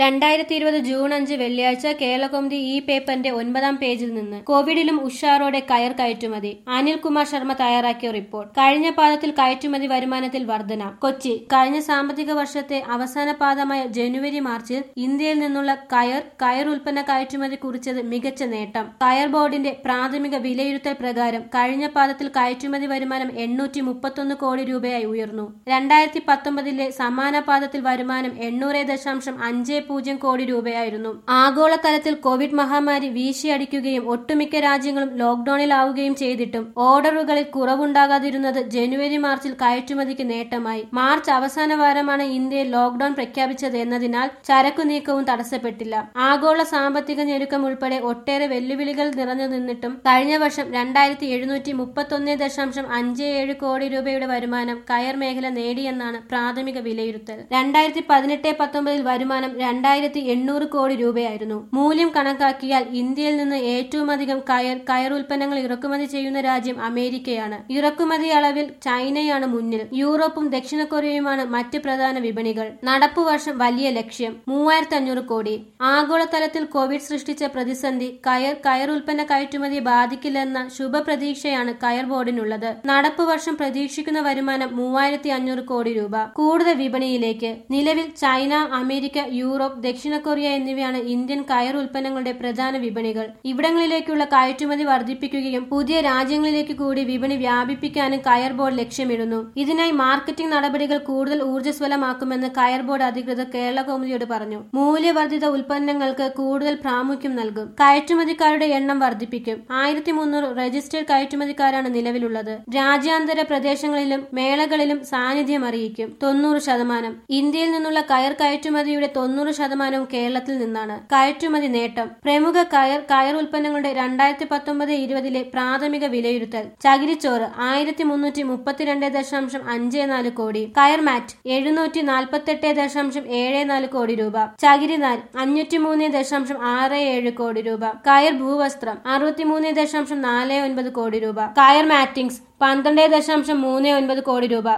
രണ്ടായിരത്തി ഇരുപത് ജൂൺ അഞ്ച് വെള്ളിയാഴ്ച കേരളകൗമുദി ഈ പേപ്പറിന്റെ ഒൻപതാം പേജിൽ നിന്ന് കോവിഡിലും ഉഷാറോടെ കയർ കയറ്റുമതി അനിൽകുമാർ ശർമ്മ തയ്യാറാക്കിയ റിപ്പോർട്ട് കഴിഞ്ഞ പാദത്തിൽ കയറ്റുമതി വരുമാനത്തിൽ വർധന കൊച്ചി കഴിഞ്ഞ സാമ്പത്തിക വർഷത്തെ അവസാന പാദമായ ജനുവരി മാർച്ചിൽ ഇന്ത്യയിൽ നിന്നുള്ള കയർ കയർ ഉൽപ്പന്ന കയറ്റുമതി കുറിച്ചത് മികച്ച നേട്ടം കയർ ബോർഡിന്റെ പ്രാഥമിക വിലയിരുത്തൽ പ്രകാരം കഴിഞ്ഞ പാദത്തിൽ കയറ്റുമതി വരുമാനം എണ്ണൂറ്റി മുപ്പത്തൊന്ന് കോടി രൂപയായി ഉയർന്നു രണ്ടായിരത്തി പത്തൊമ്പതിലെ സമാന പാദത്തിൽ വരുമാനം എണ്ണൂറ് ദശാംശം അഞ്ച് പൂജ്യം കോടി രൂപയായിരുന്നു ആഗോളതലത്തിൽ കോവിഡ് മഹാമാരി വീശിയടിക്കുകയും ഒട്ടുമിക്ക രാജ്യങ്ങളും ലോക്ഡൌണിലാവുകയും ചെയ്തിട്ടും ഓർഡറുകളിൽ കുറവുണ്ടാകാതിരുന്നത് ജനുവരി മാർച്ചിൽ കയറ്റുമതിക്ക് നേട്ടമായി മാർച്ച് അവസാന വാരമാണ് ഇന്ത്യയിൽ ലോക്ഡൌൺ പ്രഖ്യാപിച്ചത് എന്നതിനാൽ ചരക്കു നീക്കവും തടസ്സപ്പെട്ടില്ല ആഗോള സാമ്പത്തിക ഞെരുക്കം ഉൾപ്പെടെ ഒട്ടേറെ വെല്ലുവിളികൾ നിറഞ്ഞു നിന്നിട്ടും കഴിഞ്ഞ വർഷം രണ്ടായിരത്തി എഴുന്നൂറ്റി മുപ്പത്തൊന്ന് ദശാംശം അഞ്ച് ഏഴ് കോടി രൂപയുടെ വരുമാനം കയർ മേഖല നേടിയെന്നാണ് പ്രാഥമിക വിലയിരുത്തൽ രണ്ടായിരത്തി പതിനെട്ട് പത്തൊമ്പതിൽ വരുമാനം രണ്ടായിരത്തി എണ്ണൂറ് കോടി രൂപയായിരുന്നു മൂല്യം കണക്കാക്കിയാൽ ഇന്ത്യയിൽ നിന്ന് ഏറ്റവും അധികം കയർ കയർ ഉൽപ്പന്നങ്ങൾ ഇറക്കുമതി ചെയ്യുന്ന രാജ്യം അമേരിക്കയാണ് ഇറക്കുമതി അളവിൽ ചൈനയാണ് മുന്നിൽ യൂറോപ്പും ദക്ഷിണ കൊറിയയുമാണ് മറ്റ് പ്രധാന വിപണികൾ നടപ്പു വർഷം വലിയ ലക്ഷ്യം മൂവായിരത്തി അഞ്ഞൂറ് കോടി ആഗോളതലത്തിൽ കോവിഡ് സൃഷ്ടിച്ച പ്രതിസന്ധി കയർ കയർ ഉൽപ്പന്ന കയറ്റുമതി ബാധിക്കില്ലെന്ന ശുഭപ്രതീക്ഷയാണ് കയർ ബോർഡിനുള്ളത് നടപ്പു വർഷം പ്രതീക്ഷിക്കുന്ന വരുമാനം മൂവായിരത്തി അഞ്ഞൂറ് കോടി രൂപ കൂടുതൽ വിപണിയിലേക്ക് നിലവിൽ ചൈന അമേരിക്ക യൂറോപ്പ് ദക്ഷിണ കൊറിയ എന്നിവയാണ് ഇന്ത്യൻ കയർ ഉൽപ്പന്നങ്ങളുടെ പ്രധാന വിപണികൾ ഇവിടങ്ങളിലേക്കുള്ള കയറ്റുമതി വർദ്ധിപ്പിക്കുകയും പുതിയ രാജ്യങ്ങളിലേക്ക് കൂടി വിപണി വ്യാപിപ്പിക്കാനും കയർ ബോർഡ് ലക്ഷ്യമിടുന്നു ഇതിനായി മാർക്കറ്റിംഗ് നടപടികൾ കൂടുതൽ ഊർജ്ജസ്വലമാക്കുമെന്ന് കയർ ബോർഡ് അധികൃതർ കേരള കൗമുദിയോട് പറഞ്ഞു മൂല്യവർദ്ധിത ഉൽപ്പന്നങ്ങൾക്ക് കൂടുതൽ പ്രാമുഖ്യം നൽകും കയറ്റുമതിക്കാരുടെ എണ്ണം വർദ്ധിപ്പിക്കും ആയിരത്തി മുന്നൂറ് രജിസ്റ്റേർഡ് കയറ്റുമതിക്കാരാണ് നിലവിലുള്ളത് രാജ്യാന്തര പ്രദേശങ്ങളിലും മേളകളിലും സാന്നിധ്യം അറിയിക്കും തൊണ്ണൂറ് ശതമാനം ഇന്ത്യയിൽ നിന്നുള്ള കയർ കയറ്റുമതിയുടെ തൊണ്ണൂറ് ശതമാനവും കേരളത്തിൽ നിന്നാണ് കയറ്റുമതി നേട്ടം പ്രമുഖ കയർ കയർ ഉൽപ്പന്നങ്ങളുടെ രണ്ടായിരത്തി പത്തൊമ്പത് ഇരുപതിലെ പ്രാഥമിക വിലയിരുത്തൽ ചകിരിച്ചോറ് ആയിരത്തി മുന്നൂറ്റി മുപ്പത്തിരണ്ട് ദശാംശം അഞ്ച് നാല് കോടി കയർ മാറ്റ് എഴുന്നൂറ്റി നാൽപ്പത്തെട്ട് ദശാംശം ഏഴ് നാല് കോടി രൂപ ചകിരിനാർ അഞ്ഞൂറ്റി മൂന്ന് ദശാംശം ആറ് ഏഴ് കോടി രൂപ കയർ ഭൂവസ്ത്രം അറുപത്തിമൂന്ന് ദശാംശം നാല് ഒൻപത് കോടി രൂപ കയർ മാറ്റിംഗ്സ് പന്ത്രണ്ട് ദശാംശം മൂന്ന് ഒൻപത് കോടി രൂപ